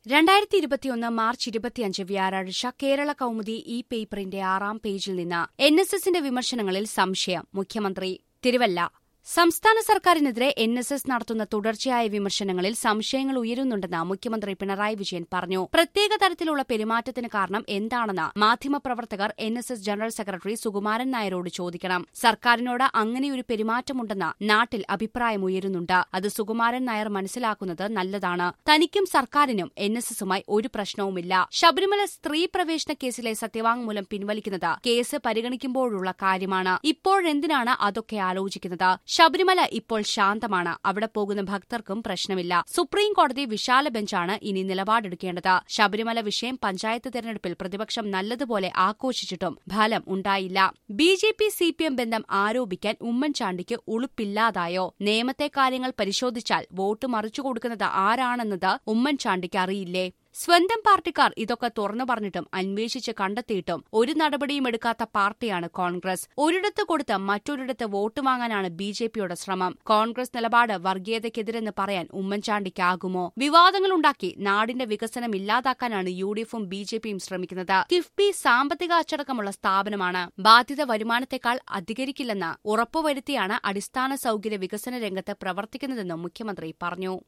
രണ്ടായിരത്തി ഇരുപത്തിയൊന്ന് മാർച്ച് ഇരുപത്തിയഞ്ച് വ്യാഴാഴ്ച കേരള കൗമുദി ഈ പേപ്പറിന്റെ ആറാം പേജിൽ നിന്ന് എൻ എസ് എസിന്റെ വിമർശനങ്ങളിൽ സംശയം മുഖ്യമന്ത്രി തിരുവല്ല സംസ്ഥാന സർക്കാരിനെതിരെ എൻ എസ് എസ് നടത്തുന്ന തുടർച്ചയായ വിമർശനങ്ങളിൽ സംശയങ്ങൾ ഉയരുന്നുണ്ടെന്ന് മുഖ്യമന്ത്രി പിണറായി വിജയൻ പറഞ്ഞു പ്രത്യേക തരത്തിലുള്ള പെരുമാറ്റത്തിന് കാരണം എന്താണെന്ന് മാധ്യമപ്രവർത്തകർ N S S general secretary Sukumaran നായരോട് ചോദിക്കണം സർക്കാരിനോട് അങ്ങനെയൊരു പെരുമാറ്റമുണ്ടെന്ന് നാട്ടിൽ അഭിപ്രായമുയരുന്നുണ്ട് അത് സുകുമാരൻ നായർ മനസ്സിലാക്കുന്നത് നല്ലതാണ് തനിക്കും സർക്കാരിനും എൻ എസ് എസുമായി ഒരു പ്രശ്നവുമില്ല ശബരിമല സ്ത്രീ പ്രവേശന കേസിലെ സത്യവാങ്മൂലം പിൻവലിക്കുന്നത് കേസ് പരിഗണിക്കുമ്പോഴുള്ള കാര്യമാണ് ഇപ്പോഴെന്തിനാണ് അതൊക്കെ ആലോചിക്കുന്നത് ശബരിമല ഇപ്പോൾ ശാന്തമാണ് അവിടെ പോകുന്ന ഭക്തർക്കും പ്രശ്നമില്ല സുപ്രീം കോടതി വിശാല ബെഞ്ചാണ് ഇനി നിലപാടെടുക്കേണ്ടത് ശബരിമല വിഷയം പഞ്ചായത്ത് തെരഞ്ഞെടുപ്പിൽ പ്രതിപക്ഷം നല്ലതുപോലെ ആഘോഷിച്ചിട്ടും ഫലം ഉണ്ടായില്ല B J P C P M ബന്ധം ആരോപിക്കാൻ ഉമ്മൻചാണ്ടിക്ക് ഉളുപ്പില്ലാതായോ നിയമത്തെ കാര്യങ്ങൾ പരിശോധിച്ചാൽ വോട്ട് മറിച്ചു കൊടുക്കുന്നത് ആരാണെന്നത് ഉമ്മൻചാണ്ടിക്ക് അറിയില്ലേ സ്വന്തം പാർട്ടിക്കാർ ഇതൊക്കെ തുറന്നു പറഞ്ഞിട്ടും അന്വേഷിച്ച് കണ്ടെത്തിയിട്ടും ഒരു നടപടിയും എടുക്കാത്ത പാർട്ടിയാണ് കോൺഗ്രസ് ഒരിടത്ത് കൊടുത്ത് മറ്റൊരിടത്ത് വോട്ട് വാങ്ങാനാണ് ബി ജെ പിയുടെ ശ്രമം കോൺഗ്രസ് നിലപാട് വർഗീയതയ്ക്കെതിരെന്ന് പറയാൻ ഉമ്മൻചാണ്ടിക്കാകുമോ വിവാദങ്ങളുണ്ടാക്കി നാടിന്റെ വികസനം ഇല്ലാതാക്കാനാണ് യു ഡി എഫും ബി ജെ പിയും ശ്രമിക്കുന്നത് കിഫ്ബി സാമ്പത്തിക അച്ചടക്കമുള്ള സ്ഥാപനമാണ് ബാധ്യത വരുമാനത്തെക്കാൾ അധികരിക്കില്ലെന്ന് ഉറപ്പുവരുത്തിയാണ് അടിസ്ഥാന സൌകര്യ വികസന രംഗത്ത് പ്രവർത്തിക്കുന്നതെന്നും മുഖ്യമന്ത്രി പറഞ്ഞു